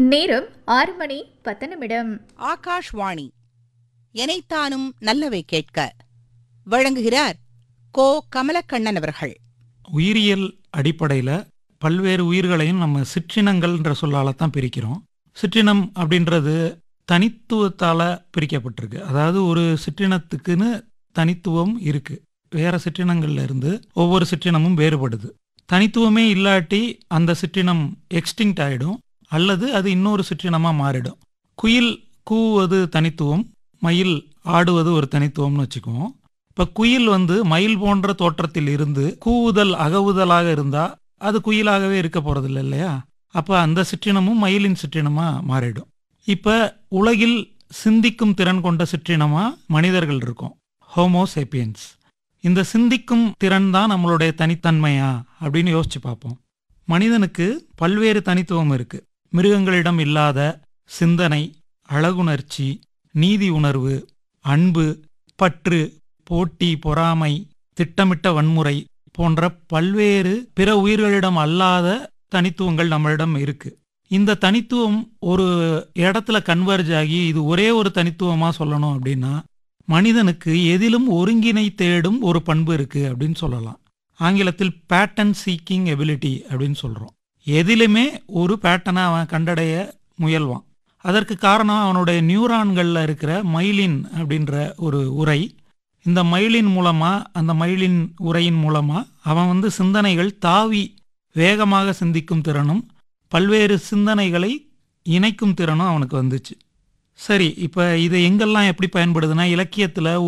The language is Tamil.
நேரம் ஆறு மணி பத்து நிமிடம் ஆகாஷ்வாணி எனைத்தானும் நல்லவை கேட்க வழங்குகிறார் கோ கமலக்கண்ணன் அவர்கள் உயிரியல் அடிப்படையில் பல்வேறு உயிர்களையும் நம்ம சிற்றினங்கள்ன்ற சொல்லால தான் பிரிக்கிறோம் சிற்றினம் அப்படின்றது தனித்துவத்தால் பிரிக்கப்பட்டிருக்கு அதாவது ஒரு சிற்றினத்துக்குன்னு தனித்துவம் இருக்கு வேற சிற்றினங்கள்ல இருந்து ஒவ்வொரு சிற்றினமும் வேறுபடுது தனித்துவமே இல்லாட்டி அந்த சிற்றினம் எக்ஸ்டிங்க்ட் ஆயிடும் அல்லது அது இன்னொரு சிற்றினமாக மாறிடும் குயில் கூவுவது தனித்துவம் மயில் ஆடுவது ஒரு தனித்துவம்னு வச்சுக்குவோம் இப்போ குயில் வந்து மயில் போன்ற தோற்றத்தில் இருந்து கூவுதல் அகவுதலாக இருந்தா அது குயிலாகவே இருக்க போறதில்ல இல்லையா அப்போ அந்த சிற்றினமும் மயிலின் சிற்றினமா மாறிடும் இப்போ உலகில் சிந்திக்கும் திறன் கொண்ட சிற்றினமா மனிதர்கள் இருக்கும் ஹோமோசேப்பியன்ஸ் இந்த சிந்திக்கும் திறன் தான் நம்மளுடைய தனித்தன்மையா அப்படின்னு யோசிச்சு பார்ப்போம் மனிதனுக்கு பல்வேறு தனித்துவம் இருக்கு மிருகங்களிடம் இல்லாத சிந்தனை அழகுணர்ச்சி நீதி உணர்வு அன்பு பற்று போட்டி பொறாமை திட்டமிட்ட வன்முறை போன்ற பல்வேறு பிற உயிர்களிடம் அல்லாத தனித்துவங்கள் நம்மளிடம் இருக்கு இந்த தனித்துவம் ஒரு இடத்துல கன்வர்ஜ் ஆகி இது ஒரே ஒரு தனித்துவமா சொல்லணும் அப்படின்னா மனிதனுக்கு எதிலும் ஒருங்கினை தேடும் ஒரு பண்பு இருக்கு அப்படின்னு சொல்லலாம் ஆங்கிலத்தில் பேட்டன் சீக்கிங் எபிலிட்டி அப்படின்னு சொல்றோம் எதிலுமே ஒரு பேட்டனை அவன் கண்டடைய முயல்வான் அதற்கு காரணம் அவனுடைய நியூரான்களில் இருக்கிற மைலின் அப்படின்ற ஒரு உரை இந்த மயிலின் மூலமா அந்த மயிலின் உரையின் மூலமா அவன் வந்து சிந்தனைகள் தாவி வேகமாக சிந்திக்கும் திறனும் பல்வேறு சிந்தனைகளை இணைக்கும் திறனும் அவனுக்கு வந்துச்சு சரி இப்போ இது எங்கெல்லாம் எப்படி பயன்படுதுன்னா இலக்கியத்தில்